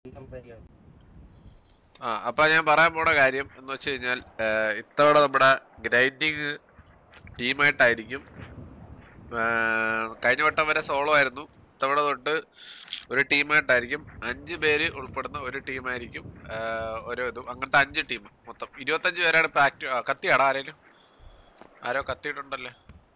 ആ അപ്പൊ ഞാൻ പറയാൻ പോണ കാര്യം എന്ന് വെച്ച് കഴിഞ്ഞാൽ ഏഹ്, ഇത്തവണ നമ്മുടെ ഗ്രൈൻഡിങ് ടീമായിട്ടായിരിക്കും ഏഹ്, കഴിഞ്ഞ വട്ടം വരെ സോളോ ആയിരുന്നു ഇത്തവണ തൊട്ട് ഒരു ടീമായിട്ടായിരിക്കും അഞ്ച് പേര് ഉൾപ്പെടുന്ന ഒരു ടീമായിരിക്കും ഏഹ്, ഓരോ ഇതും അങ്ങനത്തെ അഞ്ച് ടീം മൊത്തം ഇരുപത്തഞ്ച് പേരാണ് ഇപ്പൊ ആക്റ്റീവ് കത്തിയാടാ ആരേലും ആരോ കത്തിയിട്ടുണ്ടല്ലേ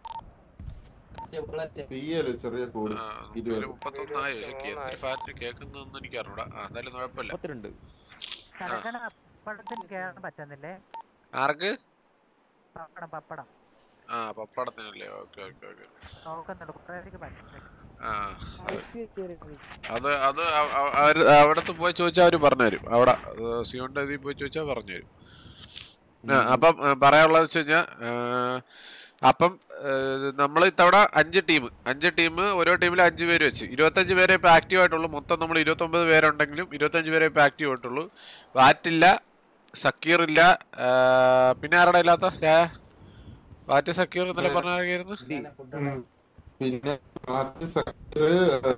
തീയല് ചെറിയ കൂട് ആ, ഇരുപത്. ഒരു മുപ്പത്തൊന്നായി പക്ഷെ എന്തൊരു ഫാക്ടറി കേൾക്കുന്നൊന്നും എനിക്ക് അറിഞ്ഞൂടാ ആ, എന്തായാലും കുഴപ്പമില്ല മുപ്പത്തിരണ്ട് കലക്കണ പപ്പടത്തിന് കേറാൻ പറ്റുന്നില്ലേ ആർക്ക് പപ്പടം പപ്പടം ആ പപ്പടത്തിനല്ലേ ഓക്കെ ഓക്കെ ഓക്കെ നോക്കുന്നുണ്ട് കുറെ പേർക്ക് പറ്റുന്നില്ല ആ അത് അത് അവ- അവ- അവര് അവിടത്ത് പോയി ചോദിച്ചാൽ അവര് പറഞ്ഞുതരും അവിടെ സിയോന്റെ ഇതിൽ പോയി ചോദിച്ചാൽ പറഞ്ഞുതരും ആ, അപ്പം ആ, പറയാനുള്ളത് വെച്ച് കഴിഞ്ഞാൽ അപ്പം നമ്മൾ ഇത്തവണ അഞ്ച് ടീം അഞ്ച് ടീം ഓരോ ടീമിൽ അഞ്ച് പേര് വെച്ച് ഇരുപത്തഞ്ച് പേരെ ഇപ്പം ആക്റ്റീവ് ആയിട്ടുള്ളൂ മൊത്തം നമ്മൾ ഇരുപത്തൊമ്പത് പേരുണ്ടെങ്കിലും ഇരുപത്തഞ്ച് പേരെ ഇപ്പം ആക്റ്റീവ് ആയിട്ടുള്ളൂ വാറ്റില്ല സക്കീർ ഇല്ല ആ, പിന്നെ ആരുടെ ഇല്ലാത്ത രാ- വാറ്റ് സക്കീർ എന്നല്ല പറഞ്ഞ ആരൊക്കെയായിരുന്നു ഉം. പിന്നെ ബാക്കി sector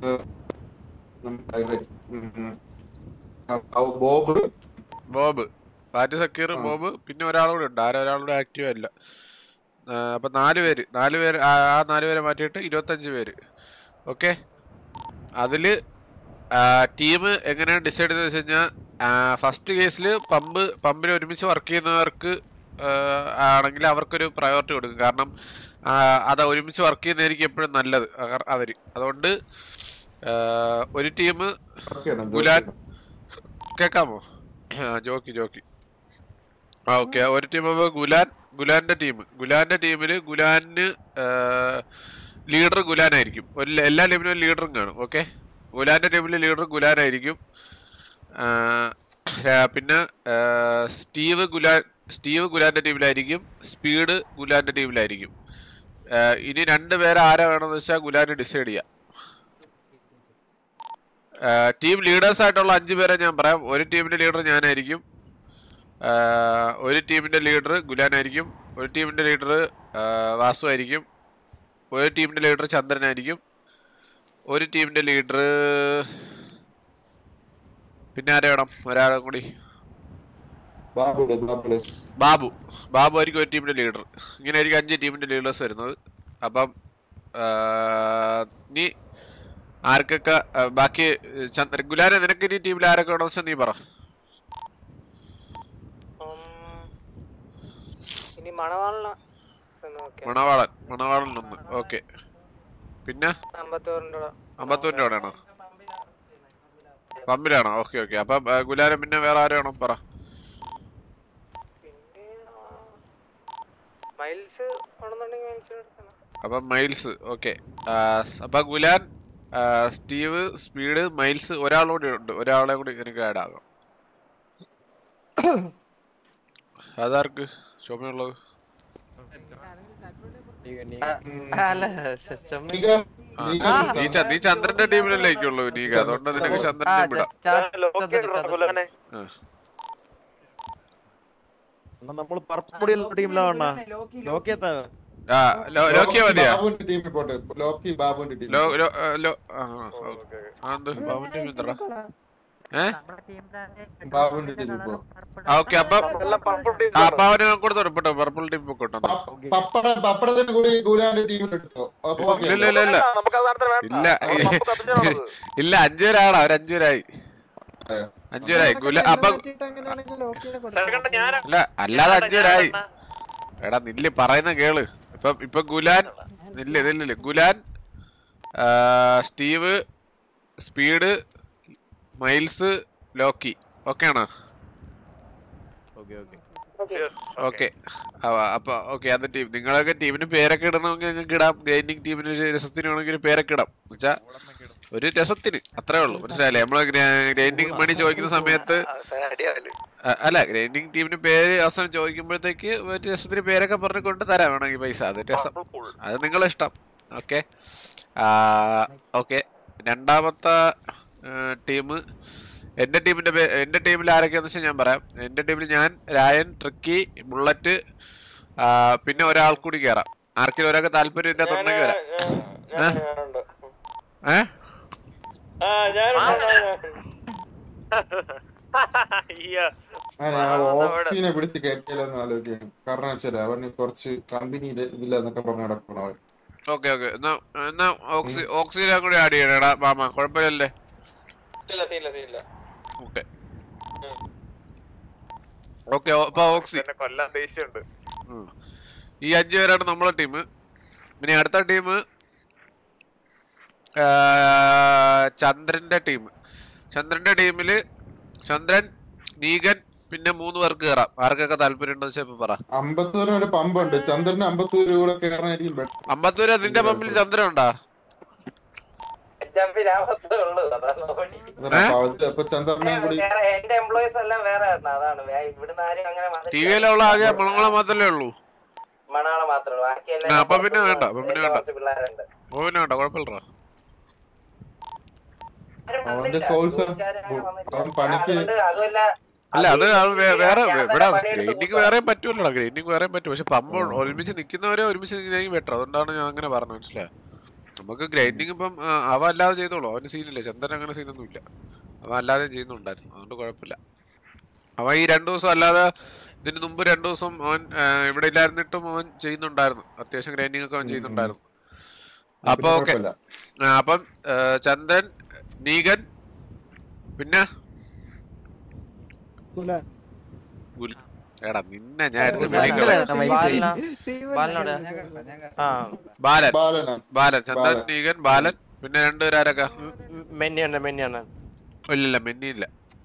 Bob Bob bat Zakir ആ. ബോബ് പിന്നെ ഒരാളുകൂടെ ഉണ്ട് ആരും ഒരാളുകൂടെ ആക്റ്റീവ് അല്ല ആ, അപ്പൊ നാല് പേര് നാല് പേര് ആ ആ നാല് പേരെ മാറ്റിയിട്ട് ഇരുപത്തഞ്ച് പേര് ഓക്കെ അതില് ടീം എങ്ങനെയാണ് ഡിസൈഡ് ചെയ്തത് വെച്ച് കഴിഞ്ഞാൽ ഫസ്റ്റ് കേസിൽ പമ്പ് പമ്പിൽ ഒരുമിച്ച് വർക്ക് ചെയ്യുന്നവർക്ക് ആണെങ്കിൽ അവർക്കൊരു പ്രയോറിറ്റി കൊടുക്കും കാരണം ആ, അത് ഒരുമിച്ച് വർക്ക് ചെയ്യുന്നതായിരിക്കും എപ്പോഴും നല്ലത് അവർ- അവര് അതുകൊണ്ട് ആ, ഒരു ടീം ഗുലാൻ കേക്കാമോ ആ ജോക്കി ജോക്കി ആ ഓക്കെ ഒരു ടീം അപ്പൊ ഗുലാൻ ഗുലാന്റെ ടീം ഗുലാന്റെ ടീമിൽ ഗുലാന് ലീഡർ ഗുലാനായിരിക്കും ഒരു ല- എല്ലാ ടീമിലും ലീഡറും കാണും ഓക്കെ ഗുലാന്റെ ടീമിൽ ലീഡർ ഗുലാനായിരിക്കും ആ, ആ, പിന്നെ ആ, സ്റ്റീവ് ഗുലാൻ സ്റ്റീവ് ഗുലാന്റെ ടീമിലായിരിക്കും സ്പീഡ് ഗുലാന്റെ ടീമിലായിരിക്കും ആ, ഇനി രണ്ട് പേരെ ആരാ വേണമെന്ന് വെച്ചാൽ ഗുലാന് ഡിസൈഡ് ചെയ്യാം ടീം ലീഡേഴ്സ് ആയിട്ടുള്ള അഞ്ച് പേരെ ഞാൻ പറയാം ഒരു ടീമിന്റെ ലീഡർ ഞാനായിരിക്കും ആ, ഒരു ടീമിന്റെ ലീഡർ ഗുലാനായിരിക്കും ഒരു ടീമിന്റെ ലീഡർ വാസു ആയിരിക്കും ഒരു ടീമിന്റെ ലീഡർ ചന്ദ്രനായിരിക്കും ഒരു ടീമിന്റെ ലീഡർ പിന്നെ ആരെ വേണം ഒരാളെ കൂടി ബാബുടെ ബാബുടെ ബാബു ബാബു ആയിരിക്കും ഒരു ടീമിന്റെ ലീഡർ ഇങ്ങനെ ആയിരിക്കും അഞ്ച് ടീമിന്റെ ലീഡേഴ്സ് വരുന്നത് അപ്പം ആ, നീ ആർക്കൊക്കെ ആ, ബാക്കി ചന്ദ്ര ഗുലാനെ നിനക്ക് ഇനി ടീമിൽ ആരൊക്കെ വേണമെന്ന് വെച്ചാൽ നീ പറ ഇനി മണവാളിന മണവാളൻ മണവാളൻ ഒന്ന് ഓക്കെ പിന്നെ അമ്പത്തോറിന്റെ അമ്പത്തൂരിന്റെ അവിടെയാണോ പമ്പിലാണോ ഓക്കെ ഓക്കെ അപ്പം ആ, ഗുലാനെ പിന്നെ വേറെ ആരെ വേണം പറ പിന്നെ മൈൽസ് ആണെന്നുണ്ടെങ്കിൽ മൈൽസ് എടുക്കണം അപ്പം മൈൽസ് ഓക്കെ അപ്പം ഗുലാൻ ആ, സ്റ്റീവ് സ്പീഡ് മൈൽസ് ഒരാളൂടെ ഉണ്ട് ഒരാളെ കൂടി എനിക്ക് ആഡ് ആകാം അതാർക്ക് ചുമയുള്ളത് അല്ല നീക ആ, നീക നീ ച- നീ ചന്ദ്രന്റെ ടീമിലല്ലേക്കുള്ളൂ നീക അതുകൊണ്ട് നിനക്ക് ചന്ദ്രന്റെ വിടാം ആ. നമ്മൾ പറപ്പുടിയുള്ള ടീമിലാണ് ലോക്കിയെത്താ ആ ലോ- ലോക്കിയ മതിയാ ബാബുവിന്റെ ടീമിൽ പോട്ടെ ലോക്കി ബാബുവിന്റെ ടീം ലോ ലോ ആ, ലോ ആ ആ, ആ എന്ത് ബാബുന്റെ ടീം എന്തടാ ഏ നമ്മുടെ ടീം തന്നെ ബാബുവിന്റെ ടീമിൽ പോ ആ ഓക്കെ അപ്പം ആ അപ്പൊ അവന് കൊടുത്തു ഉറപ്പിട്ടോ പർപ്പിൾ ടീം പൊക്കോട്ടോ പപ്പട പപ്പടത്തിന് കൂടി ഗുലാന്റെ ടീമിൽ എടുത്തോ അപ്പൊ okay ഇല്ല ഇല്ല ഇല്ല ഇല്ല ഇല്ല ഇല്ല അഞ്ചുപേരാണ് അവർ അഞ്ചുപേരായി അഞ്ചുപേരായി ഗുല അപ്പൊ അല്ല അല്ലാതെ അഞ്ചുപേരായി എടാ നില്ല് പറയുന്ന കേള് ഇപ്പൊ ഇപ്പൊ ഗുലാൻ നില്ല് നില്ല് ഗുലാൻ ആ, Steve speed Miles Loki okay ആണോ ഓക്കെ ഓക്കെ ഓക്കെ അപ്പൊ ഓക്കെ അത് ടീം നിങ്ങളൊക്കെ ടീമിന് പേരൊക്കെ ഇടണമെങ്കിൽ നിങ്ങൾക്ക് ഇടാം ഗെയിമിംഗ് ടീമിന് രസത്തിന് വേണമെങ്കിൽ പേരൊക്കെ ഇടാം എന്നുവെച്ചാ ഒരു രസത്തിന് അത്രേ ഉള്ളൂ മനസ്സിലായില്ലേ നമ്മള് ഗ്രൈൻഡിങ് മണി ചോദിക്കുന്ന സമയത്ത് അ- അല്ല ഗ്രൈൻഡിങ് ടീമിന് പേര് അവസാനം ചോദിക്കുമ്പോഴത്തേക്ക് ഒരു രസത്തിന് പേരൊക്കെ പറഞ്ഞ് കൊണ്ട് തരാം വേണമെങ്കിൽ പൈസ അത് രസം അത് നിങ്ങളെ ഇഷ്ടം ഓക്കെ ഓക്കെ രണ്ടാമത്തെ ടീം എൻ്റെ ടീമിൻ്റെ പേ എൻ്റെ ടീമിൽ ആരൊക്കെയാന്ന് വെച്ചാൽ ഞാൻ പറയാം എൻ്റെ ടീമിൽ ഞാൻ രായൻ ട്രിക്കി ബുള്ളറ്റ് ആ, പിന്നെ ഒരാൾ കൂടി കയറാം ആർക്കെങ്കിലും ഒരാൾക്ക് താല്പര്യം ഇതിൻ്റെ തൊണ്ടെങ്കിൽ വരാം ഏ അയ്യോ ആ, ഞാൻ ഓക്സിനെ പിടിച്ച് കയറ്റിയാലെന്ന് ആലോചിക്കുകയാണ് കാരണം വെച്ചാൽ അവന് കുറച്ച് കമ്പനി ഇതില്ല എന്നൊക്കെ പറഞ്ഞ് നടക്കണം അവൻ ഓക്കെ ഓക്കെ എന്നാ എന്നാ ഓക്സി ഓക്സിജൻ കൂടി ആഡ് ചെയ്യണേടാ മാമ കുഴപ്പമില്ലല്ലേ ഇല്ല ഇല്ല ഇല്ല ഓക്കെ ഓക്കെ അപ്പൊ ഓക്സി എന്നെ കൊല്ലാൻ ദേഷ്യമുണ്ട് ഉം. ഈ അഞ്ചു പേരാണ് നമ്മളെ ടീം ഇനി അടുത്ത ടീം ചന്ദ്രന്റെ ടീം ചന്ദ്രന്റെ ടീമില് ചന്ദ്രൻ നീകൻ പിന്നെ മൂന്ന് പേർക്ക് കയറാം ആർക്കൊക്കെ താല്പര്യം ഉണ്ടെന്ന് വെച്ചാൽ ഇപ്പൊ പറ അമ്പത്തൂരിന് ഒരു പമ്പുണ്ട് ചന്ദ്രന് അമ്പത്തൂര് കൂടെ കയറാനായിരിക്കും better. അമ്പത്തൂര് അതിന്റെ പമ്പിൽ ചന്ദ്രൻ ഉണ്ടാ ജമ്പിലാവത്തേ ഉള്ളൂ അതാണ് ഓടി അതാണ് അപ്പൊ അത് അപ്പൊ ചന്ദ്രനെ കൂടി വേറെ എന്റെ എംപ്ലോയീസ് എല്ലാം വേറെ ആണ് അതാണ് വേ- ഇവിടുന്ന് ആരും അങ്ങനെ വന്നിട്ടില്ല. ടി വിയിലുള്ള ആകെ മണങ്ങളെ മാത്രമേ ഉള്ളൂ മണാള മാത്രമേ ഉള്ളൂ ബാക്കി എല്ലാം ആ, അപ്പൊ പിന്നെ പുറത്തുനിന്ന് വേണ്ട, അപ്പൊ പിന്നെ എന്റെ വേണ്ട. കുറച്ച് പിള്ളേരുണ്ട് ഓ പിന്നെ വേണ്ട കുഴപ്പമില്ലടാ ആരും അവന്റെ വന്നില്ല. സോൾസ് കൂട്ടുകാരും അങ്ങനെ വന്നില്ല. അവൻ പണിക്ക് അതുകൊണ്ട് അതുമല്ല അല്ല അത് അത് വേ- വേറെ ഞാൻ ഇവിടെ പണിയെടുത്ത് ഗ്രൈൻഡിങ് വേറെ പറ്റുമല്ലോടാ ഗ്രൈൻഡിങ് വേറെ പറ്റും പക്ഷെ പമ്പ് ഒരുമിച്ച് നിൽക്കുന്നവരെ ഒരുമിച്ച് നിൽക്കുന്നതായിരിക്കും ബെറ്റർ അതുകൊണ്ടാണ് ഞാൻ അങ്ങനെ പറഞ്ഞത് മനസ്സിലായോ നമുക്ക് ഗ്രൈൻഡിങ് ഇപ്പം ആ, അവ അല്ലാതെ ചെയ്തോളൂ അവന് സീനില്ല ചന്ദൻ അങ്ങനെ സീനൊന്നും ഇല്ല അവൻ അല്ലാതെ ചെയ്യുന്നുണ്ടായിരുന്നു അതുകൊണ്ട് കുഴപ്പമില്ല അവൻ ഈ രണ്ടു ദിവസം അല്ലാതെ ഇതിന് മുമ്പ് രണ്ടു ദിവസം അവൻ ആ, ഇവിടെ ഇല്ലായിരുന്നിട്ടും അവൻ ചെയ്യുന്നുണ്ടായിരുന്നു അത്യാവശ്യം ഗ്രൈൻഡിങ് ഒക്കെ അവൻ ചെയ്യുന്നുണ്ടായിരുന്നു അപ്പൊ പിന്നെ ഓക്കെ കുഴപ്പമില്ല. അപ്പം ആ, ചന്ദ്രൻ നീകൻ പിന്നെ ഗുൽ- എടാ നിന്നെ ഞാൻ എടുത്ത് വിളിക്കണം ബാലന ബാലനോട് ആ ബാലൻ ബാലനാ ബാലൻ ചന്ദ്രൻ ബാലൻ. നീകൻ ബാലൻ പിന്നെ രണ്ടുപേരാരൊക്കെ മെന്നിയുണ്ട് മെന്നിയാണ് ഇല്ലില്ല മെന്നിയില്ല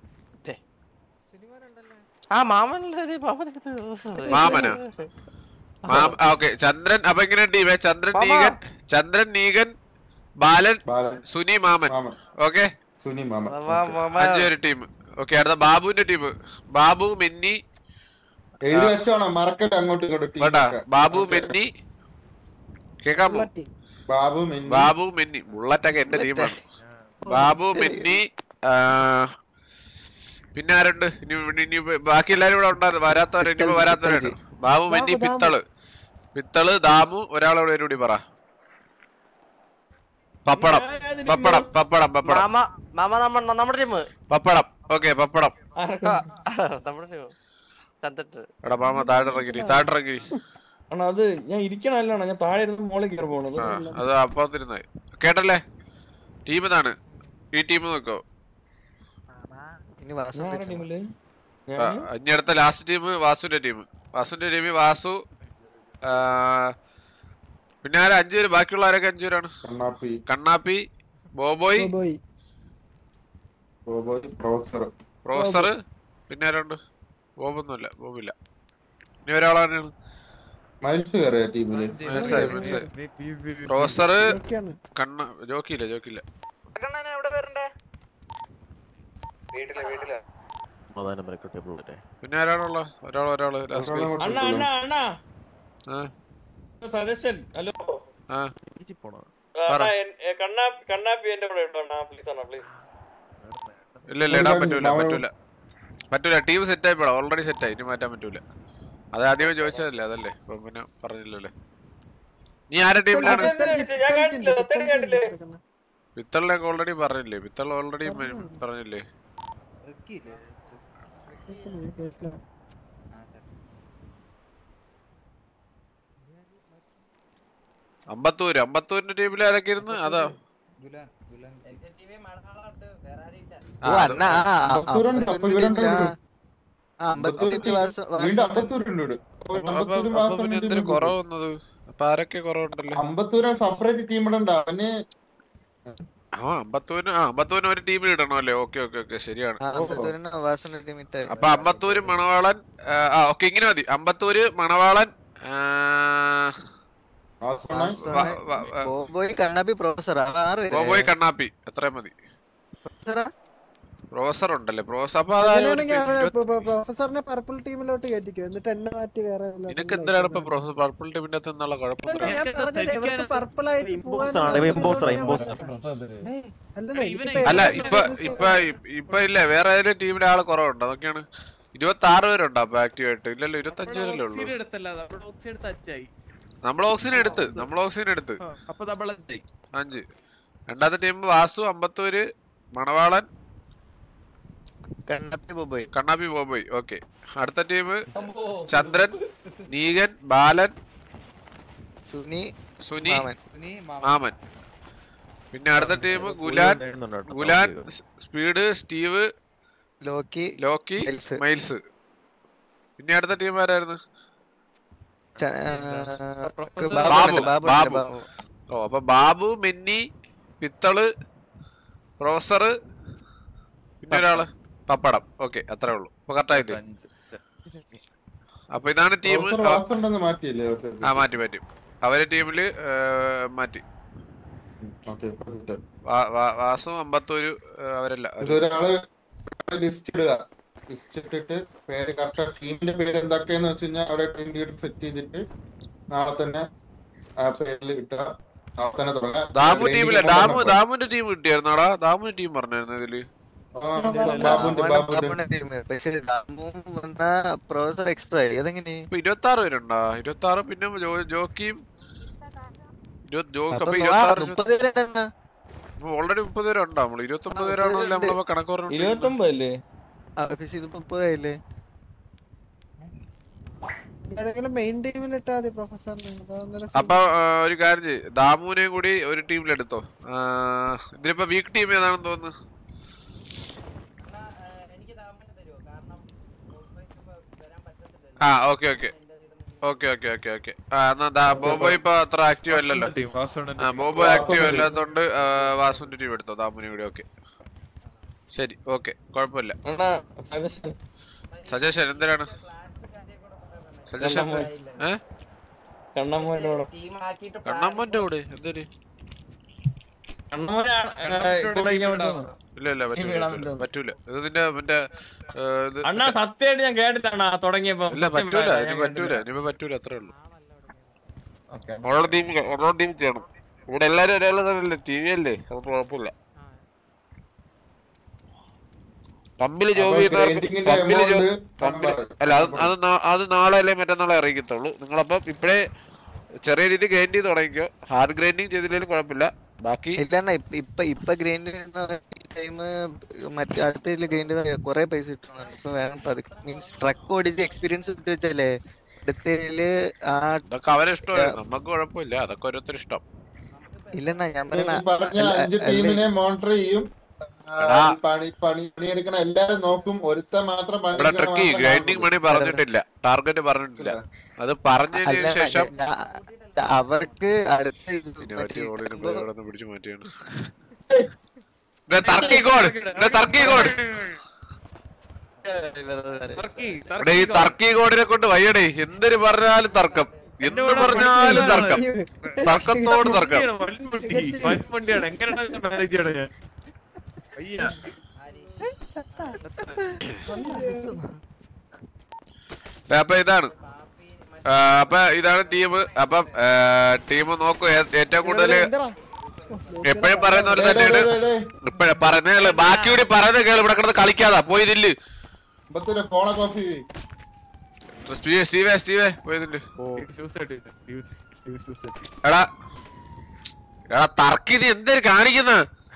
ആ മാമനല്ലേ മാമൻ മാമനാ? മാം ഓക്കെ ചന്ദ്രൻ അപ്പൊ ഇങ്ങനെ ടീമേ ചന്ദ്രൻ മാമ. നീകൻ ചന്ദ്രൻ നീകൻ ബാലൻ ബാലൻ സുനി മാമൻ മാമൻ ഓക്കെ സുനി മാമൻ അഞ്ചുപേര് ടീം ഓക്കെ അടുത്ത ബാബുവിന്റെ ടീം ബാബു മെന്നി എഴുതി വെച്ചോണം മറക്കല്ല അങ്ങോട്ടും ഇങ്ങോട്ടും team വേട്ടാ ഒക്കെ. ബാബു മെന്നി കേക്കാമോ ബാബു മിന്നി ബാബു മെന്നി ബുള്ളറ്റൊക്കെ എന്റെ ടീമാണ് ബാബു മെന്നി ആ, പിന്നെ ആരുണ്ട് ഇനി ഇനി- ഇനി ബാക്കി എല്ലാരും ഇവിടെ ഉണ്ടായിരുന്നു വരാത്തവരെ ഇനിയിപ്പോ വരാത്തവരുണ്ട് ബാബു മെന്നി പിത്തള് പിത്തള് ദാമു ഒരാളോട് പേര് കൂടി പറ പപ്പടം പപ്പടം പപ്പടം പപ്പടം മാമ മാമ നമ്മ നമ്മുടെ ടീം പപ്പടം ഓക്കെ പപ്പടം നമ്മുടെ ടീം ചത്തിട്ട് എടാ മാമ താഴെ ഇറങ്ങി താഴെ ഇറങ്ങി അണ്ണാ അത് ഞാൻ ഇരിക്കണല്ലാണ് ഞാൻ താഴെ ഇരുന്ന് മോളിൽ കയറി പോണത് ആ അത് അപ്പുറത്തിരുന്നായി കേട്ടല്ലേ ടീം ഇതാണ് ഈ ടീം നോക്കോ മാമാ ഞാൻ ആരുടെ ടീമില് ആ, ഞാൻ ഇനി അടുത്ത ലാസ്റ്റ് ടീം വാസുവിന്റെ ടീം വാസുവിന്റെ ടീം വാസു ആ, പിന്നെ ആരാ അഞ്ചു പേര് ബാക്കിയുള്ളവരൊക്കെ അഞ്ചു പേരാണ് കണ്ണാപ്പി കണ്ണാപ്പി ബോബോയ് പോയി ബോബോയ് പ്രൊഫസർ പ്രൊഫസർ പിന്നെ ആരുണ്ട് ബോബൊന്നുമില്ല ബോബില്ല ഇനി ഒരാളാണ് മൈൽസ് കയറിയ ടീമില് മനസ്സിലായി മനസ്സിലായി പ്രൊഫസർ ഒക്കെയാണ് കണ്ണ ജോക്കിയില്ല ജോക്കിയില്ല എവിടെ വരണ്ടേ വീട്ടില് വീട്ടില് സമാധാനം വരട്ടെ ടേബിൾ വരട്ടെ പിന്നെ ആരാണുള്ള ഒരാൾ ഒരാള് ലാസ്റ്റ് അണ്ണാ അണ്ണാ അണ്ണാ ആ സജഷൻ ഹലോ ആ പോണോ പറ. കണ്ണാപ്പി കണ്ണാപ്പി എന്റെ കൂടെ ഉണ്ടോ അണ്ണാ പ്ലീസ് അണ്ണാ പ്ലീസ് ഇല്ല ഇല്ല ഇടാൻ പറ്റൂല പറ്റൂല പറ്റൂല ടീം സെറ്റ് ആയിപ്പോടാ ഓൾറെഡി സെറ്റ് ആയി ഇനി മാറ്റാൻ പറ്റൂല അത് ആദ്യമേ ചോദിച്ചതല്ലേ അതല്ലേ ഇപ്പൊ പിന്നെ പറഞ്ഞില്ലല്ലേ നീ ആരുടെ ടീമിലാണ് പിത്തളിനൊക്കെ ഓൾറെഡി പറഞ്ഞില്ലേ പിത്തൾ ഓൾറെഡി പറഞ്ഞില്ലേ അമ്പത്തൂര് അമ്പത്തൂരിന്റെ ടീമിൽ ആരൊക്കെ ഇരുന്ന് അതാ ആ, അത് അമ്പത്തൂരുണ്ട് അപ്പൊ ഇവരുണ്ട് അമ്പത്തെട്ട് വീണ്ടും അമ്പത്തൂരുണ്ട് ഇവിടെ അപ്പൊ അപ്പൊ അമ്പത്തൂരും അപ്പൊ വാസവനും പിന്നെ എന്തൊരു ടീമുണ്ട്. കുറവ് വന്നത് അപ്പൊ ആരൊക്കെ കുറവുണ്ടല്ലോ അമ്പത്തൂര് സെപ്പറേറ്റ് ടീം ഇടണ്ട അവന് ആ അമ്പത്തൂരിന് ആ അമ്പത്തൂരിന് ഒരു ടീമിൽ ഇടണമല്ലേ ഓക്കെ ഓക്കെ ഓക്കെ ശരിയാണ് അപ്പൊ അമ്പത്തൂര് മണവാളൻ ആ, ആ ഓക്കെ ഇങ്ങനെ മതി അമ്പത്തൂര് മണവാളൻ ആ, വാസവണ്ണൻ വ- വ- വ- ബോബോയ് കണ്ണാപ്പി പ്രൊഫസർ ആറ് ബോബോയ് കണ്ണാപ്പി അത്രയും മതി പ്രൊഫസർ ഉണ്ടല്ലേ പ്രൊഫസർ അപ്പൊ അതാരും അങ്ങനെയാണെങ്കിൽ അവനെ ഇരുപത്തി- പ്രൊ- പ്രൊ- പ്രൊഫസറിനെ പർപ്പിൾ ടീമിലോട്ട് കയറ്റിക്കോ എന്നിട്ട് എന്നെ മാറ്റി വേറെ ഏതെങ്കിലും നിനക്ക് ടീമിലാക്കി എന്തിനാണ് ഇപ്പൊ വിടാം. പ്രൊഫസർ പർപ്പിൾ ടീമിന്റെ അകത്ത് നിന്നുള്ള കുഴപ്പം അല്ല, എന്തിനാ? ഞാൻ പറഞ്ഞത് ഇവർക്ക് പർപ്പിൾ ആയിട്ട് Imposter ആണ്, ഇവൻ imposter ആ, imposter. അല്ലല്ല എനിക്കിപ്പോ അല്ല ഏതാ ഇപ്പൊ use ഇപ്പൊ ഇപ്പൊ ഇല്ല വേറെ ഏതെങ്കിലും ടീമിലെ ആള് കുറവുണ്ട് അതൊക്കെയാണ് ഇരുപത്തി ആറ് പേരുണ്ടോ അപ്പൊ ആക്റ്റീവ് ആയിട്ട് ഇല്ലല്ലോ ഇരുപത്തി അഞ്ച് പേരല്ലേ ഉള്ളൂ നമ്മൾ ഓക്സിജൻ എടുത്ത് നമ്മൾ ഓക്സിജൻ എടുത്ത് അപ്പൊ നമ്മൾ അഞ്ച് രണ്ടാമത്തെ ടീം വാസു അമ്പത്തൂര് മണവാളൻ കണ്ണപ്പി ബോബോയ് കണ്ണാപ്പി ബോബോയ് ഓക്കെ അടുത്ത ടീം ചന്ദ്രൻ നീകൻ ബാലൻ സുനി സുനി മാമൻ. മാമൻ പിന്നെ അടുത്ത ടീം ഗുലാൻ ഗുലാൻ സ്- speed Steve Loki Loki Miles. Miles പിന്നെ അടുത്ത ടീം ആരായിരുന്നു ച- പ്രൊഫസർ ബാബു ബാബു, ഉണ്ട്, ബാബു ബാബു. ഉണ്ട്, ബാബു. ഓ അപ്പൊ ബാബു മിന്നി പിത്തള് പ്രൊഫസർ പിന്നെ ഒരാള് പപ്പടം ഓക്കെ അത്രേ ഉള്ളൂ അപ്പൊ കറക്റ്റായില്ലേ അപ്പൊ ഇതാണ് ടീം പ്രൊഫസർ വാസുണ്ടെന്ന് മാറ്റിയില്ലേ ആ മാറ്റി മാറ്റി അവരെ ടീമില് മാറ്റി ഓക്കെ വാ- വാ- വാസു അമ്പത്തൂര് ഏ, അവരല്ല അവര് ഇതൊരാള് ലിസ്റ്റ് ഇടുക ലിസ്റ്റ് ഇട്ടിട്ട് പേര് കറക്റ്റ് ടീമിന്റെ പേര് എന്തൊക്കെയെന്ന് വെച്ച് കഴിഞ്ഞാൽ അവിടെ ടീം ലീഡർ സെറ്റ് ചെയ്തിട്ട് നാളെ തന്നെ ആ പേരിൽ ഇട്ടുക നാളെ തന്നെ തുടങ്ങാം ദാമു Grinding ടീമില്ല amount ദാമു number. ദാമുന്റെ ടീം കിട്ടിയായിരുന്നാടാ ദാമുന്റെ ടീം പറഞ്ഞായിരുന്നു ഇതില് ആ, ബാബുന്റെ ബാബുവാണ് ബാബുന്റെ ബാബുവിന്റെ team. പക്ഷെ ദാമു വന്ന പ്രൊഫസർ എക്സ്ട്രാ അതെങ്ങനെ ഇപ്പൊ ഇരുപത്തി ആറ് പേരുണ്ടാ ഇരുപത്തി ആറ് പിന്നെ ജോ- ജോക്കിയും ഇരുപത് ജോക്ക് അപ്പൊ അപ്പൊ വാ, ഇരുപത്തി ആറ് മുപ്പത് പേരുണ്ടെന്നാ ഓൾറെഡി മുപ്പത് പേരുണ്ടോ നമ്മള് ഇരുപത്തി ഒമ്പത് പേരാണല്ലോ നമ്മളിപ്പോ കണക്ക് പറഞ്ഞു ഇരുപത്തൊമ്പത് അല്ലേ ആ, പക്ഷെ ഇത് മുപ്പതായില്ലേ ഏതെങ്കിലും മെയിൻ ടീമിൽ ഇട്ടാ മതി പ്രൊഫസറിന് അപ്പൊ ആ, ഒരു കാര്യം ചെയ്യ് ദാമുവിനെയും കൂടി ഒരു ടീമിലെടുത്തോ ആ, ഇതിലിപ്പോ വീക്ക് ടീം ഏതാണെന്ന് തോന്നുന്നു ആ okay okay okay okay okay okay ആ എന്നാ ദാ ബോബോ ഇപ്പൊ അത്ര ആക്റ്റീവ് അല്ലല്ലോ ആ ബോബോ ആക്റ്റീവ് അല്ലാത്തോണ്ട് ആ, വാസുവിന്റെ ടീം എടുത്തോ ദാമുവിനെ കൂടി ഓക്കെ ശരി ഓക്കെ കുഴപ്പമില്ല അണ്ണാ സജഷൻ സജഷൻ എന്തിനാണ് സജഷൻ ഏ കണ്ണമ്മോന്റെ കൂടെ ടീം ആക്കിയിട്ട് കണ്ണമ്മന്റെ കൂടെ എന്തൊരു കണ്ണമ്മോനെ കൂടെ ഇരിക്കാൻ പറ്റുമോ ഇല്ല ഇല്ല പറ്റൂല വീടാൻ പറ്റൂല. പറ്റുമോ? പറ്റൂല ഇത് നിന്റെ മറ്റേ ഏ, ഇത് അണ്ണാ സത്യമായിട്ട് ഞാൻ കേട്ടില്ല അണ്ണാ തുടങ്ങിയപ്പോ ഇല്ല സത്യം പറ്റൂല പറയാം, ഇനി ഞാൻ പറ്റൂല കേട്ടില്ല. ഇനിയിപ്പോ പറ്റൂല അത്രേ ഉള്ളൂ ഓക്കേ. ഓരോ ടീം ഓരോ ടീം ചെയ്യണം ഇവിടെ എല്ലാരും ഒരാളെ തന്നെയല്ലേ ടി വി അല്ലേ അത് കുഴപ്പമില്ല പമ്പില് ജോബ് അപ്പൊ ചെയ്യുന്നവർക്ക് grinding-ന്റെ പമ്പില് ജോ- amount പമ്പില് number. അല്ല അത് അത് നാ- അത് നാളെ അല്ലേ മറ്റന്നാളെ അറിയിക്കത്തുള്ളൂ നിങ്ങളപ്പം ഇപ്പഴേ ചെറിയ രീതി ഗ്രൈൻഡ് ചെയ്ത് തുടങ്ങിക്കോ ഹാർഡ് ഗ്രൈൻഡിങ് ചെയ്തില്ലെങ്കിലും കുഴപ്പമില്ല ബാക്കി ഇല്ലണ്ണ ഇപ്പ ഇപ്പൊ ഇപ്പൊ ഗ്രൈൻഡ് ടൈം മറ്റേ അടുത്ത ഗ്രൈൻഡ് കൊറേ പൈസ കിട്ടുന്നുണ്ട് ഇപ്പൊ വേണം മീൻസ് ട്രക്ക് ഓടിച്ച് എക്സ്പീരിയൻസ് ഇട്ട് വെച്ചല്ലേ അടുത്തതില് ആ അതൊക്കെ അവരെ ഇഷ്ടമല്ലേ നമുക്ക് കുഴപ്പമില്ല അതൊക്കെ ഓരോരുത്തർ ഇഷ്ടം ഇല്ലണ്ണ ഞാൻ ഈ പറയണ പറഞ്ഞ അല്ല- അഞ്ച് അല്ല- ടീമിനെ മോണിറ്റർ ചെയ്യും ആ, എടാ. പണി പണി പണിയെടുക്കണ എല്ലാരും നോക്കും ഒരുത്ത മാത്രം പണി ഇവിടെ എടുക്കണ ട്രക്കി മാത്രം ഗ്രൈൻഡിങ് കാണുള്ളൂ. മണി പറഞ്ഞിട്ടില്ല ടാർഗറ്റ് പറഞ്ഞിട്ടില്ല അത് പറഞ്ഞതിന് അല്ല ശേഷം ഞാ- അവർക്ക് അടുത്ത ഇത് പിന്നെ മറ്റേ പറ്റിയ ഓടിന് ഇടുമ്പോ- ഇവിടെ നിന്ന് പിടിച്ചു മാറ്റിയാണ് തർക്കിക്കോട് തർക്കിക്കോട് ഇവിടെ ഈ തർക്കി കോഡിനെ കൊണ്ട് വയ്യടേ എന്തിന് പറഞ്ഞാലും തർക്കം എന്ത് പറഞ്ഞാലും തർക്കം തർക്കത്തോട് തർക്കം വണ്ടിയാണ് എങ്ങനെയാണ് മാനേജ് ചെയ്യണം ഞാൻ അയ്യ അപ്പൊ ഇതാണ് ആ, അപ്പൊ ഇതാണ് ടീം അപ്പം ടീം നോക്കൂ ഏ- ഏറ്റവും കൂടുതൽ എപ്പോഴും പറയുന്ന പോലെ ഡേ, ഡേ, തന്നെയാണ് ഡേ, ഡേ. ഇപ്പഴും പറയുന്ന കേള് ബാക്കി കൂടി പറയുന്നത് കേള് ഇവിടെ കിടന്ന് കളിക്കാതാ പോയി ഇതില് ബത്തൂരെ ഫോണെ കോഫി സ്റ്റീവേ സ്റ്റീവേ സ്റ്റീവേ പോയി ഇതില് ഷൂസ് ഇട്ട് ഷൂസ് ഇട്ട് എടാ എടാ തർക്കി നീ എന്തൊരു കാണിക്കുന്ന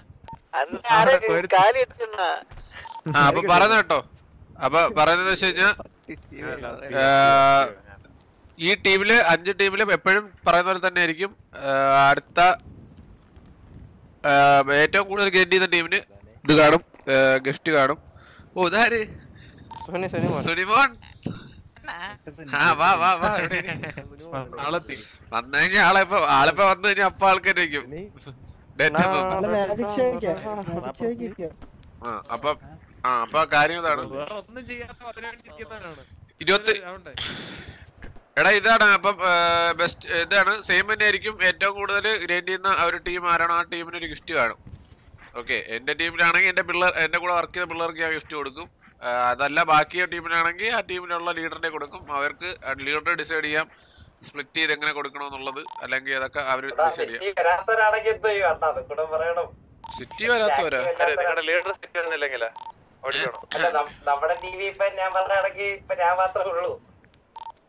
ആ അപ്പൊ പറയുന്ന കേട്ടോ അപ്പൊ പറയുന്നത് വെച്ച് കഴിഞ്ഞാ ആ, ഈ ടീമില് അഞ്ച് ടീമിലും എപ്പോഴും പറയുന്ന പോലെ തന്നെ ആയിരിക്കും ആ, അടുത്ത ആ, ഏറ്റവും കൂടുതൽ ഗെയിൻ ചെയ്യുന്ന ടീമിന് ഇത് കാണും ഗിഫ്റ്റ് കാണും ഓ ഇതാര് സുനിമോൻ ആ വാ വാ വാ ഇവിടെ ഇരി. നാളെത്തി വന്നു കഴിഞ്ഞാൽ ആളെപ്പോ ആളിപ്പോ വന്നു കഴിഞ്ഞാൽ അപ്പൊ ആൾക്കാർ വയ്ക്കും ഡേറ്റ് നാളെ മാജിക് ഷോയ്ക്ക് മാജിക് ഷോയ്ക്ക് ഇരിക്കാം ആ അപ്പൊ ആ അപ്പൊ കാര്യം ഇതാണ് വേറെ ഒന്നും ചെയ്യാത്ത അതിനു വേണ്ടി ഇരിക്കുന്നവനാണ് ഇരുപത്തി ആവണ്ടേ എടാ ഇതാണ് അപ്പം ബെസ്റ്റ് ഇതാണ് സെയിം തന്നെ ആയിരിക്കും ഏറ്റവും കൂടുതൽ ഗ്രേഡ് ചെയ്യുന്ന ആ ഒരു ടീം ആരാണോ ആ ടീമിന് ഒരു ഗിഫ്റ്റ് കാണും ഓക്കെ എന്റെ ടീമിലാണെങ്കിൽ എന്റെ പിള്ളേർ എന്റെ കൂടെ വർക്ക് ചെയ്ത പിള്ളേർക്ക് ഞാൻ ഗിഫ്റ്റ് കൊടുക്കും ആ, അതല്ല ബാക്കി ടീമിനാണെങ്കിൽ ആ ടീമിലുള്ള ലീഡറിനെ കൊടുക്കും അവർക്ക് ലീഡറെ ഡിസൈഡ് ചെയ്യാം സ്പ്ലിറ്റ് ചെയ്ത് എങ്ങനെ കൊടുക്കണമെന്നുള്ളത് അല്ലെങ്കിൽ അതൊക്കെ അവർ ഡിസൈഡ് ചെയ്യാം ഈ വരാത്തവരാണെങ്കിൽ എന്ത് ചെയ്യും അണ്ണാ അത് കൂടെ പറയണം സിറ്റി വരാത്തവരാ നിങ്ങളുടെ ലീഡർ സെറ്റ് വരുന്നില്ലെങ്കിലാ ഓടിക്കണം അല്ല നം- നമ്മുടെ ടി വി ഇപ്പൊ ഞാൻ പറഞ്ഞാണെങ്കിൽ ഇപ്പൊ ഞാൻ മാത്രമേ ഉള്ളൂ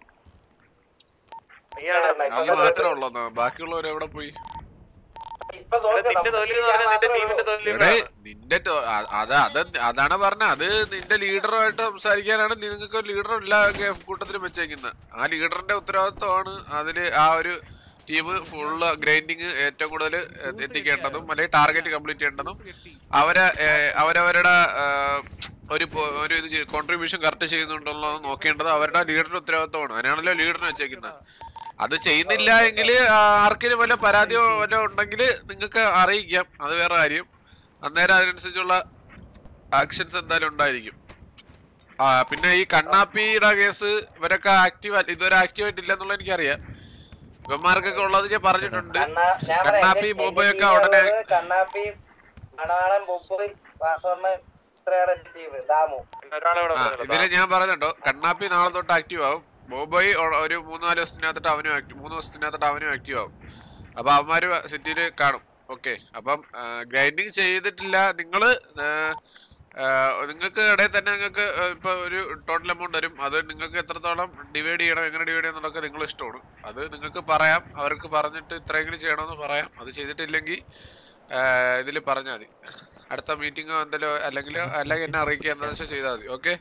നീ മാത്രമേ ഉള്ളൂ ബാക്കിയുള്ളവർ എവിടെ പോയി ഇപ്പൊ തോൽക്കാം. നിന്റെ തോൽവി എന്ന് പറഞ്ഞാൽ നിന്റെ ടീമിന്റെ തോൽവി എടേ നിന്റെ ടോ- അ- അത് അത് അതാണ് പറഞ്ഞ അത് നിന്റെ ലീഡറുമായിട്ട് സംസാരിക്കാനാണ് നിങ്ങൾക്ക് ഒരു ലീഡർ എല്ലാ കൂട്ടത്തിലും വെച്ചേക്കുന്നത് ആ ലീഡറിന്റെ ഉത്തരവാദിത്വമാണ് അതില് ആ ഒരു ടീം ഫുള്ള് ഗ്രൈൻഡിങ് ഏറ്റവും കൂടുതൽ എത്തിക്കേണ്ടതും അല്ലെങ്കിൽ ടാർഗറ്റ് കംപ്ലീറ്റ് ചെയ്യേണ്ടതും അവരെ ഏർ, അവരവരുടെ ഏർ, ഒരു പോ- ഒരു ഇത് കോൺട്രിബ്യൂഷൻ കറക്റ്റ് ചെയ്യുന്നുണ്ടല്ലോ എന്ന് നോക്കേണ്ടത് അവരുടെ ലീഡറിന്റെ ഉത്തരവാദിത്വമാണ് അതിനാണല്ലോ ലീഡറിന് വെച്ചേക്കുന്നത് അത് ചെയ്യുന്നില്ല എങ്കിൽ ആർക്കെങ്കിലും വല്ല പരാതിയോ വല്ല ഉണ്ടെങ്കിൽ നിങ്ങൾക്ക് അറിയിക്കാം അത് വേറെ കാര്യം അന്നേരം അതിനനുസരിച്ചുള്ള ആക്ഷൻസ് എന്തായാലും ഉണ്ടായിരിക്കും ആ പിന്നെ ഈ കണ്ണാപ്പിയുടെ കേസ് ഇവരൊക്കെ ആക്റ്റീവ് ഇതുവരെ ആക്റ്റീവ് ആയിട്ടില്ല എന്നുള്ളത് എനിക്കറിയാം ഇവന്മാർക്കൊക്കെ ഉള്ളത് ഞാൻ പറഞ്ഞിട്ടുണ്ട് കണ്ണാ- ഞാൻ പറയാം, കണ്ണാപ്പി എന്റെ- ബോബോയൊക്കെ എന്റെ ഉടനെ ടീമിലുള്ളത് കണ്ണാപ്പി മണവാളൻ ബൊബോയ് വാസവണ്ണൻ ഇത്രയാണ് എന്റെ ടീം ദാമു ഒരാളെ ഇവിടെ ആ പറഞ്ഞല്ലോ. ഇതില് ഞാൻ പറഞ്ഞിട്ടോ കണ്ണാപ്പി നാളെ തൊട്ട് ആക്റ്റീവ് ആവും ബോബോയ് ഒ- ഒരു മൂന്ന് നാല് ദിവസത്തിനകത്തിട്ട് അവനും ആക്റ്റീവ് മൂന്ന് ദിവസത്തിനകത്തിട്ട് അവനും ആക്റ്റീവ് ആവും അപ്പൊ അവന്മാര് സിറ്റിയിൽ കാണും ഓക്കെ അപ്പം ഗ്രൈൻഡിങ് ചെയ്തിട്ടില്ല നിങ്ങള് നിങ്ങൾക്ക് ഇടയിൽ തന്നെ നിങ്ങൾക്ക് ഇപ്പൊ ഒരു ടോട്ടൽ എമൗണ്ട് വരും അത് നിങ്ങൾക്ക് എത്രത്തോളം ഡിവൈഡ് ചെയ്യണം എങ്ങനെ ഡിവൈഡ് ചെയ്യണം എന്നുള്ളതൊക്കെ നിങ്ങൾ ഇഷ്ടമാണ് അത് നിങ്ങൾക്ക് പറയാം അവർക്ക് പറഞ്ഞിട്ട് ഇത്രയെങ്കിലും ചെയ്യണമെന്ന് പറയാം അത് ചെയ്തിട്ടില്ലെങ്കിൽ ഇതിൽ പറഞ്ഞാൽ മതി അടുത്ത മീറ്റിങ്ങോ എന്തെല്ലോ അല്ലെങ്കിൽ അല്ലെങ്കിൽ എന്നെ അറിയിക്കുക എന്താണെന്ന് വെച്ചാൽ ചെയ്താൽ മതി ഓക്കെ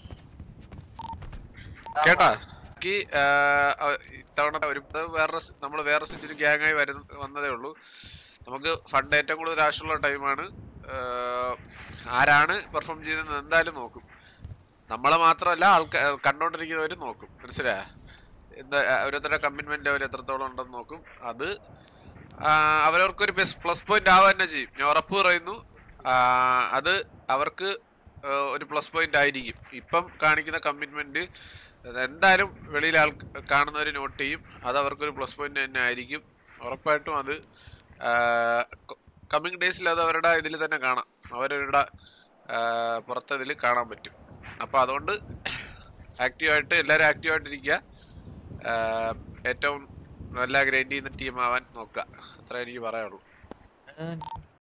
കേട്ടാ എനിക്ക് ഇത്തവണ ഒരു ഇത് വേറെ നമ്മൾ വേറെ സിറ്റിയിൽ ഗ്യാങ് ആയി വരുന്ന വന്നതേ ഉള്ളൂ നമുക്ക് ഫണ്ട് ഏറ്റവും കൂടുതൽ ആവശ്യമുള്ള ടൈമാണ് ആരാണ് പെർഫോം ചെയ്യുന്നത് എന്തായാലും നോക്കും നമ്മളെ മാത്രമല്ല ആൾക്കാർ കണ്ടോണ്ടിരിക്കുന്നവർ നോക്കും മനസ്സിലായ എന്താ ഓരോരുത്തരുടെ കമ്മിറ്റ്മെന്റ് ലെവൽ എത്രത്തോളം ഉണ്ടെന്ന് നോക്കും അത് ആ, അവരവർക്കൊരു പ്ലസ് പോയിന്റ് ആവുക തന്നെ ചെയ്യും ഞാൻ ഉറപ്പ് പറയുന്നു ആ, അത് അവർക്ക് ആ, ഒരു പ്ലസ് പോയിന്റ് ആയിരിക്കും ഇപ്പം കാണിക്കുന്ന കമ്മിറ്റ്മെന്റ് എന്തായാലും വെളിയിൽ ആൾ കാണുന്നവർ നോട്ട് ചെയ്യും അത് അവർക്കൊരു പ്ലസ് പോയിന്റ് തന്നെ ആയിരിക്കും ഉറപ്പായിട്ടും അത് കമ്മിങ് ഡേയ്സിൽ അത് അവരുടെ ഇതിൽ തന്നെ കാണാം അവരുടെ പുറത്തെ ഇതിൽ കാണാൻ പറ്റും അപ്പോൾ അതുകൊണ്ട് ആക്റ്റീവായിട്ട് എല്ലാവരും ആക്റ്റീവായിട്ടിരിക്കുക ആഹ് ഏറ്റവും നല്ല ഗ്രൈൻഡ് ചെയ്യുന്ന ടീം ആവാൻ നോക്കുക അത്ര എനിക്ക് പറയാനുള്ളൂ ആ,